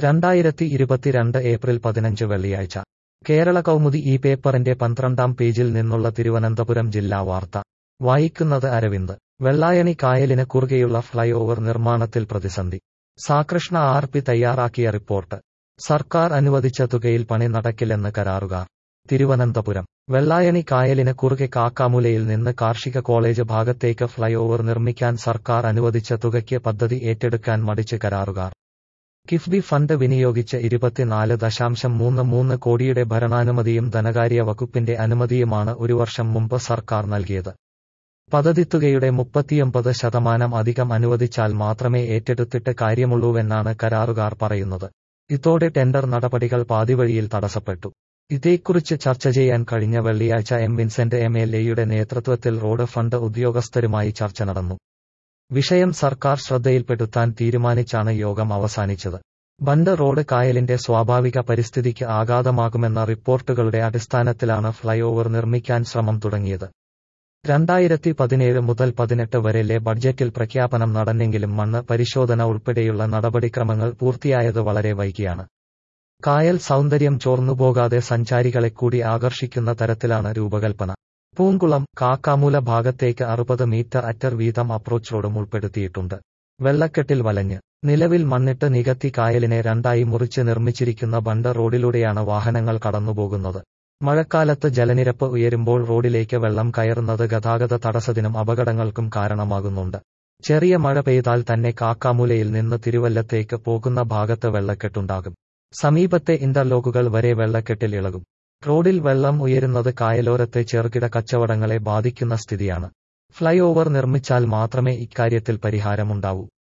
രണ്ടായിരത്തി ഇരുപത്തിരണ്ട് ഏപ്രിൽ പതിനഞ്ച് വെള്ളിയാഴ്ച കേരള കൗമുദി ഈ പേപ്പറിന്റെ പന്ത്രണ്ടാം പേജിൽ നിന്നുള്ള തിരുവനന്തപുരം ജില്ലാ വാർത്ത വായിക്കുന്നത് അരവിന്ദ് വെള്ളായണി കായലിന് കുറുകെയുള്ള ഫ്ലൈ ഓവർ നിർമ്മാണത്തിൽ പ്രതിസന്ധി സാകൃഷ്ണ ആർ പി തയ്യാറാക്കിയ റിപ്പോർട്ട് സർക്കാർ അനുവദിച്ച തുകയിൽ പണി നടക്കില്ലെന്ന് കരാറുകാർ തിരുവനന്തപുരം വെള്ളായണി കായലിന് കുറുകെ കാക്കാമുലയിൽ നിന്ന് കാർഷിക കോളേജ് ഭാഗത്തേക്ക് ഫ്ലൈ ഓവർ നിർമ്മിക്കാൻ സർക്കാർ അനുവദിച്ച തുകയ്ക്ക് പദ്ധതി ഏറ്റെടുക്കാൻ മടിച്ച് കരാറുകാർ കിഫ്ബി ഫണ്ട് വിനിയോഗിച്ച് ഇരുപത്തിനാല് ദശാംശം മൂന്ന് മൂന്ന് കോടിയുടെ ഭരണാനുമതിയും ധനകാര്യ വകുപ്പിന്റെ അനുമതിയുമാണ് ഒരു വർഷം മുമ്പ് സർക്കാർ നൽകിയത് പദ്ധതിത്തുകയുടെ മുപ്പത്തിയൊമ്പത് ശതമാനം അധികം അനുവദിച്ചാൽ മാത്രമേ ഏറ്റെടുത്തിട്ട് കാര്യമുള്ളൂവെന്നാണ് കരാറുകാർ പറയുന്നത് ഇതോടെ ടെൻഡർ നടപടികൾ പാതിവഴിയിൽ തടസ്സപ്പെട്ടു ഇതേക്കുറിച്ച് ചർച്ച ചെയ്യാൻ കഴിഞ്ഞ വെള്ളിയാഴ്ച എം വിൻസെന്റ് എം എൽ എയുടെ നേതൃത്വത്തിൽ റോഡ് ഫണ്ട് ഉദ്യോഗസ്ഥരുമായി ചർച്ച നടന്നു വിഷയം സർക്കാർ ശ്രദ്ധയിൽപ്പെടുത്താൻ തീരുമാനിച്ചാണ് യോഗം അവസാനിച്ചത് ബണ്ട് റോഡ് കായലിന്റെ സ്വാഭാവിക പരിസ്ഥിതിക്ക് ആഘാതമാകുമെന്ന റിപ്പോർട്ടുകളുടെ അടിസ്ഥാനത്തിലാണ് ഫ്ലൈ ഓവർ നിർമ്മിക്കാൻ ശ്രമം തുടങ്ങിയത് രണ്ടായിരത്തി പതിനേഴ് മുതൽ പതിനെട്ട് വരെലെ ബഡ്ജറ്റിൽ പ്രഖ്യാപനം നടന്നെങ്കിലും മണ്ണ് പരിശോധന ഉൾപ്പെടെയുള്ള നടപടിക്രമങ്ങൾ പൂർത്തിയായത് വളരെ വൈകിയാണ് കായൽ സൗന്ദര്യം ചോർന്നുപോകാതെ സഞ്ചാരികളെ കൂടി ആകർഷിക്കുന്ന തരത്തിലാണ് രൂപകൽപ്പന പൂങ്കുളം കാക്കാമൂല ഭാഗത്തേക്ക് അറുപത് മീറ്റർ അറ്റർ വീതം അപ്രോച്ച് റോഡും ഉൾപ്പെടുത്തിയിട്ടുണ്ട് വെള്ളക്കെട്ടിൽ വലഞ്ഞ് നിലവിൽ മണ്ണിട്ട് നികത്തി കായലിനെ രണ്ടായി മുറിച്ച് നിർമ്മിച്ചിരിക്കുന്ന ബണ്ട് റോഡിലൂടെയാണ് വാഹനങ്ങൾ കടന്നുപോകുന്നത് മഴക്കാലത്ത് ജലനിരപ്പ് ഉയരുമ്പോൾ റോഡിലേക്ക് വെള്ളം കയറുന്നത് ഗതാഗത തടസ്സത്തിനും അപകടങ്ങൾക്കും കാരണമാകുന്നുണ്ട് ചെറിയ മഴ പെയ്താൽ തന്നെ കാക്കാമൂലയിൽ നിന്ന് തിരുവല്ലത്തേക്ക് പോകുന്ന ഭാഗത്ത് വെള്ളക്കെട്ടുണ്ടാകും സമീപത്തെ ഇന്റർലോക്കുകൾ വരെ വെള്ളക്കെട്ടിൽ ഇളകും റോഡിൽ വെള്ളം ഉയരുന്നത് കായലോരത്തെ ചെറുകിട കച്ചവടങ്ങളെ ബാധിക്കുന്ന സ്ഥിതിയാണ് ഫ്ലൈ ഓവർ നിർമ്മിച്ചാൽ മാത്രമേ ഇക്കാര്യത്തിൽ പരിഹാരമുണ്ടാവൂ